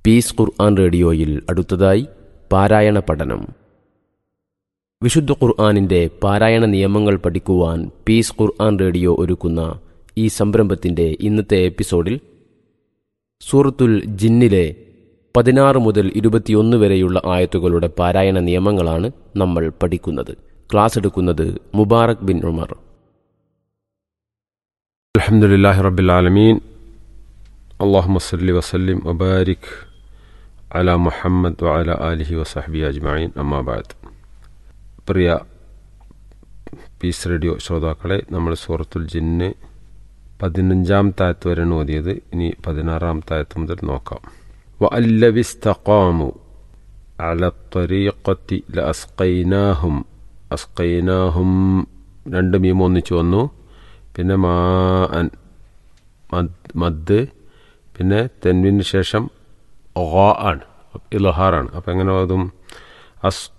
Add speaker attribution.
Speaker 1: piece ഖുർആൻ റേഡിയോയിൽ അടുത്തതായി പാരായണ പഠനം വിശുദ്ധ ഖുർആാനിൻ്റെ പാരായണ നിയമങ്ങൾ പഠിക്കുവാൻ പീസ് ഖുർആൻ റേഡിയോ ഒരുക്കുന്ന ഈ സംരംഭത്തിൻ്റെ ഇന്നത്തെ എപ്പിസോഡിൽ സൂറത്തുൽ ജിന്നിലെ പതിനാറ് മുതൽ ഇരുപത്തിയൊന്ന് വരെയുള്ള ആയത്തുകളുടെ പാരായണ നിയമങ്ങളാണ് നമ്മൾ പഠിക്കുന്നത് ക്ലാസ് എടുക്കുന്നത് മുബാറക് ബിൻ ഉമർ
Speaker 2: الحمد لله رب العالمين اللهم صل وسلم وبارك على محمد وعلى آله وصحبه أجمعين أما بعد പ്രിയ പീസ് റേഡിയോ ശ്രോതാക്കളെ നമ്മൾ സൂറത്തുൽ ജിന്ന് പതിനഞ്ചാം തായത്ത് വരെയാണ് ഓതിയത് ഇനി പതിനാറാം തായത്ത് മുതൽ നോക്കാം വഅല്ലവിസ്തഖാമു അല ത്വരീഖത്തി ലഅസ്ഖൈനാഹും അസ്ഖൈനാഹും രണ്ട് മീം ഒന്നിച്ച് വന്നു പിന്നെ മാ അൻ മദ് മദ് പിന്നെ തെൻവിന് ശേഷം ഓ ആണ് ഇലഹാറാണ് അപ്പം എങ്ങനെ അതും അസ്